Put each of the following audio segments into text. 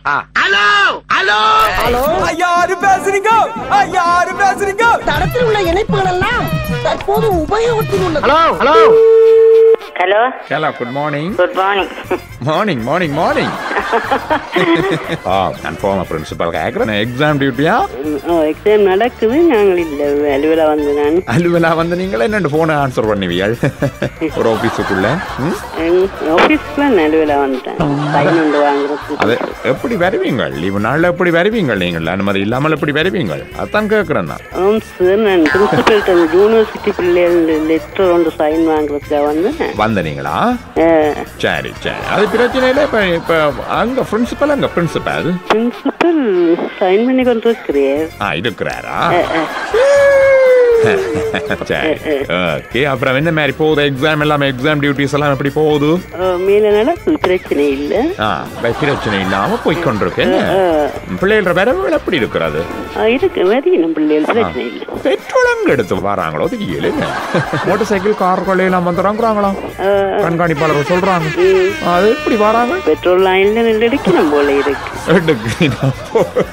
Hello hello hello யாரு பேசுறீங்க யாரு பேசுறீங்க தடத்தில் உள்ள இணைப்புகள் எல்லாம் தற்போது உபயோகத்தில் உள்ளது hello hello hello hello good morning good morning morning morning morning ஆ நான் போமா பிரின்சிபல் கேட்குறேன் எக்ஸாம் டியூட்டியா எக்ஸாம் நடக்குது நாங்கள் இல்லை அலுவலா வந்து நான் அலுவலா வந்து நீங்களே என்னண்டு ஃபோனை ஆன்சர் பண்ணுவீங்கள் ஒரு ஆஃபீஸுக்குள்ள ம்? ஆஃபீஸ்க்குள்ள அலுவலா வந்துட்டேன் சைன் ஒன்று வாங்குறது அது எப்படி வருவீங்கள் லீவு நாளில் எப்படி வருவீங்கள் நீங்கள் அனுமதி இல்லாமல் எப்படி வருவீங்கள் அதான் கேட்குறேன் நான் ஆம் சார் நான் பிரின்சிபல்கிட்ட யூனிவர்சிட்டி பிள்ளைகள் லெட்டர் ஒன்று சைன் வாங்குறதுக்காக வந்து வந்த நீங்களா அஹ், சரி சரி அது பிரச்சனை இல்லை இப்போ இப்போ அங்கே பிரின்சிபல் அங்கே பிரின்சிபல் பிரின்சிபல் சைன் பண்ணி கொண்டு இருக்கிறேன் ஆ இருக்கிறாரா சரி ஓகே அப்புறம் என்ன மாதிரி போகுது எக்ஸாம் எல்லாமே எக்ஸாம் டியூட்டிஸ் எல்லாம் எப்படி போகுது மேலே நடக்குது பிரச்சனை இல்லை ஆ பை- பிரச்சனை இல்லாம போய் கொண்டிருக்கேன் பிள்ளைகள வரவுகள் எப்படி இருக்கிறது அஹ், இருக்கு வரையும் பிள்ளைகள் பிரச்சனை இல்லை பெட்ரோல் அங்க எடுத்து வராங்களோ தெரியல மோட்டார் சைக்கிள் கார்கள் எல்லாம் வந்துறாங்களா கண்காணிப்பாளர் சொல்றாங்க அது எப்படி வராங்க பெட்ரோல் லைன்ல எடுக்கணும் போல இருக்கு எடுக்கிறீனா போல.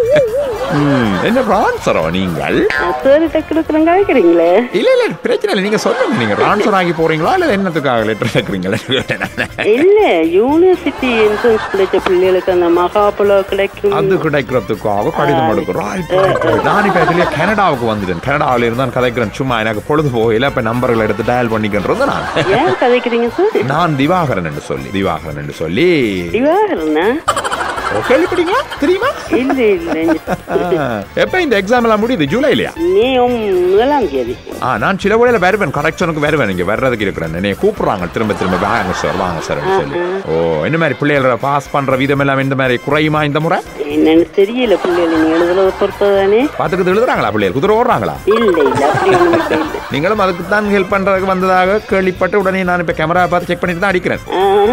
ம், என்ன ரான்சரோ நீங்கள் சார் டக்குனு கழிக்கிறீங்களே இல்ல இல்ல பிரச்சனை இல்லை நீங்க சொல்லுங்க நீங்க ரான்சர் ஆகி போறீங்களா இல்ல என்னத்துக்காக லெட்டர் கேட்கறீங்களா இல்ல யூனிவர்சிட்டி என்ட்ரன்ஸ் கிடைச்ச பிள்ளைகளுக்கு அந்த மகாபுல கிடைக்கும் அது கிடைக்கிறதுக்காக கடிதம் எடுக்கிறோம் Right, right, right. நான் இப்ப இதுலயே கனடாவுக்கு வந்துட்டேன் கனடாவில இருந்தான் கதைக்கிறேன் சும்மா எனக்கு பொழுது போகல இப்ப நம்பர்களை எடுத்து டயல் பண்ணிக்கின்றது நான் ஏன் கதைக்கிறீங்க சார் நான் திவாகரன் என்று சொல்லி திவாகரன் என்று சொல்லி திவாகரனா ஓ, கேள்விப்பட்டீங்களா தெரியுமா இல்ல இல்ல ஆ, எப்ப இந்த எக்ஸாம் எல்லாம் முடியுது ஜூலைலயா மே முதலாம் தேதி ஆ நான் சில வேளையில வருவேன் கரெக்ஷனுக்கு வருவேன் இங்க வர்றதுக்கு இருக்கிறேன் என்னைய கூப்பிடுறாங்க திரும்ப திரும்ப வாங்க சார் வாங்க சார் சொல்லி ஓ இந்த மாதிரி பிள்ளைகளை பாஸ் பண்ற விதம் எல்லாம் இந்த மாதிரி குறையுமா இந்த முறை என்னன்னு தெரியல பிள்ளைகள் நீ எழுதுறத பொறுத்ததானே பாத்துக்கிட்டு எழுதுறாங்களா பிள்ளைகள் குதிரை ஓடுறாங்களா இல்ல இல்ல அப்படி ஒண்ணும் இப்ப இல்ல நீங்களும் அதுக்கு தான் ஹெல்ப் பண்றதுக்கு வந்ததாக கேள்விப்பட்டு உடனே நான் இப்ப கேமரா பார்த்து செக் பண்ணிட்டு தான் அடிக்கிறேன்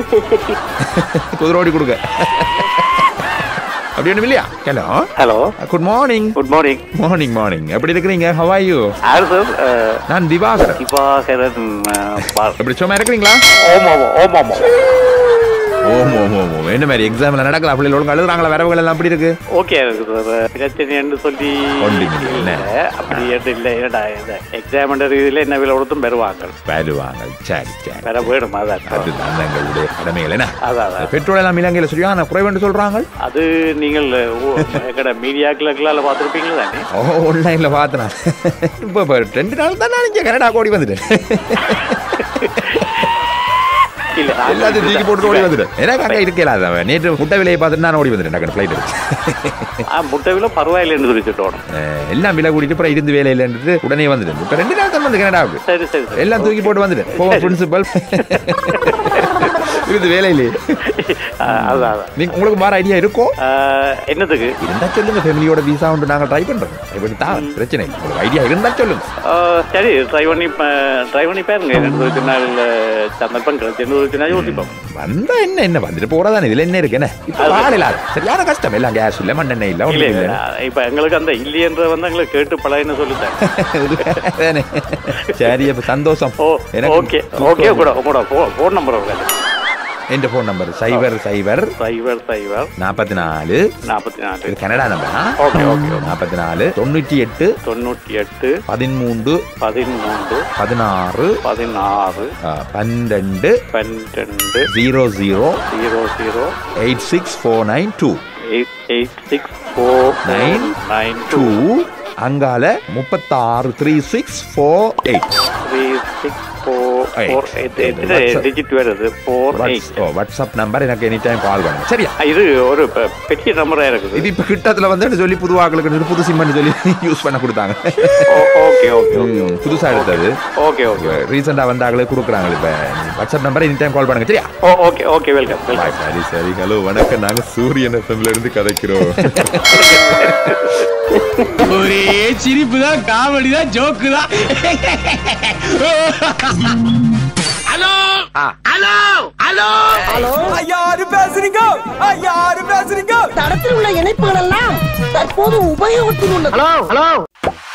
ஆ, குதிரை ஓடி கொடுக்க அப்படி ஒண்ணும் இல்லையா hello hello good morning good morning morning morning எப்படி இருக்கிறீங்க ஹவ் ஆர் யூ யாரு சார் நான் திவாகரன் திவாகரன் பார் எப்படி சும்மா இருக்கிறீங்களா ஓம் ஓம் ஓம் ஓம் ஓம் ஓம் ஓம் ஓம் என்ன மாதிரி எக்ஸாம்ல நடக்கல பிள்ளைகள் ஒழுங்கு அழுதுறாங்களா வரவுகள் எல்லாம் அப்படி இருக்கு ஓகே இருக்கு சார் பிரச்சனைன்னு சொல்லி ஒன்றும் இல்லை, என்ன? இல்ல, அப்படி என்று இல்லை ஏடா இந்த எக்ஸாம் இதில் என்ன விலை கொடுத்தும் பெறுவாங்க வருவாங்க சரி சரி வேற வேணும் அதான் அதுதான் எங்களுடைய கடமைகள் என்ன அதான் அதான் பெட்ரோல் எல்லாம் இலங்கையில் சரியான குறைவென்று சொல்றாங்க அது நீங்கள் ஓ, எங்கட மீடியாக்களுக்கெல்லாம் பார்த்துருப்பீங்களா தானே ஓ ஆன்லைன்ல பார்த்தேன் இப்போ இப்போ ரெண்டு நாள் தான் நான் இங்கே கனடா ஓடி வந்துட்டேன் இல்ல எல்லாத்தையும் தூக்கி போட்டு ஓடி வந்துட்டேன் எனக்கு அங்கே இருக்கல அவன் நேற்று முட்டை விலையை பார்த்துட்டு நான் ஓடி வந்துட்டேன் டக்குனு ஃப்ளைட் எடுத்து ஆ, முட்டை விலை பரவாயில்லைன்னு சொல்லிச்சுட்டோம் அஹ் எல்லாம் விலை கூட்டிட்டு அப்புறம் இருந்து வேலை இல்லைன்றது உடனே வந்துட்டேன் இப்போ ரெண்டு நாள் தான் வந்து கனடாவுக்கு சரி சரி சரி எல்லாம் தூக்கி போட்டு வந்துட்டேன் போ பிரின்சிபல் இருந்து வேலை இல்லையே ஆ, அதான் அதான் நீங்க உங்களுக்கு மாற ஐடியா இருக்கோ ஆ, என்னத்துக்கு இருந்தா சொல்லுங்க ஃபேமிலியோட விசா உண்டு நாங்க ட்ரை பண்றோம் இப்படி தான் பிரச்சனை இல்லை. உங்களுக்கு ஐடியா இருந்தா சொல்லுங்க ஆ, சரி ட்ரை பண்ணி ட்ரை பண்ணி பாருங்க ரெண்டு ஒரு நாள் சந்தர்ப்பம் கிடைச்சு ஒரு நாள் யோசிப்போம் வந்தா என்ன என்ன வந்துட்டு போறதானே இதுல என்ன இருக்கு என்ன இப்ப ஆள் இல்ல சரியான கஷ்டம் எல்லாம் கேஸ் இல்ல மண்ணெண்ணெய் இல்ல இல்ல ஒண்ணும் இல்ல இல்ல இப்ப எங்களுக்கு அந்த இல்லையன்ற வந்து எங்களுக்கு கேட்டு பழையன்னு சொல்லிட்டேன் இது வேறதானே. சரி அப்ப சந்தோஷம் ஓ எனக்கு ஓகே ஓகே கூட உங்களோட ஃபோன் நம்பர் உங்களுக்கு என் போன் நம்பர் சைபர் சைபர் சைபர் சைபர் நாற்பத்தி நாலு நாற்பத்தி நாலு இது கனடா நம்பர் ஓகே ஓகே நாற்பத்தி நாலு தொண்ணூற்றி எட்டு தொண்ணூற்றி எட்டு பதிமூன்று பதிமூன்று பதினாறு பதினாறு ஆ, பன்னெண்டு பன்னிரெண்டு zero zero zero zero eight six four nine two eight eight six four Nine, nine two two அங்கால முப்பத்தாறு three six four eight three six four Eight. Four எத்தனை WhatsApp. டிஜிட் வருது ஃபோர் எயிட் வாட்ஸ்அப் நம்பர் எனக்கு any time call பண்ணுங்க சரியா இது ஒரு பெ- பெரிய நம்பராக இருக்குது இது இப்ப கிட்டத்துல வந்து சொல்லி புது ஆக்களுக்கு புது சிம் சொல்லி யூஸ் பண்ண கொடுத்தாங்க ஓகே ஓகே ஓகே ம், புதுசா எடுத்தது ஓகே ஓகே ரீசெண்டா வந்த ஆக்களே கொடுக்குறாங்க இப்ப WhatsApp number any time call பண்ணுங்க சரியா oh okay okay welcome welcome bye சரி சரி ஹலோ வணக்கம் நாங்க சூரியன் எஃப்எம்ல இருந்து கதைக்கிறோம் ஒரே சிரிப்பு தான் காமெடி தான் ஜோக்கு தான் ஹலோ ஹலோ ஹலோ ஹலோ யாரு பேசுறீங்க யாரு பேசுறீங்க தடத்தில் உள்ள இணைப்புகள் எல்லாம் தற்போது உபயோகத்தில் உள்ளது ஹலோ ஹலோ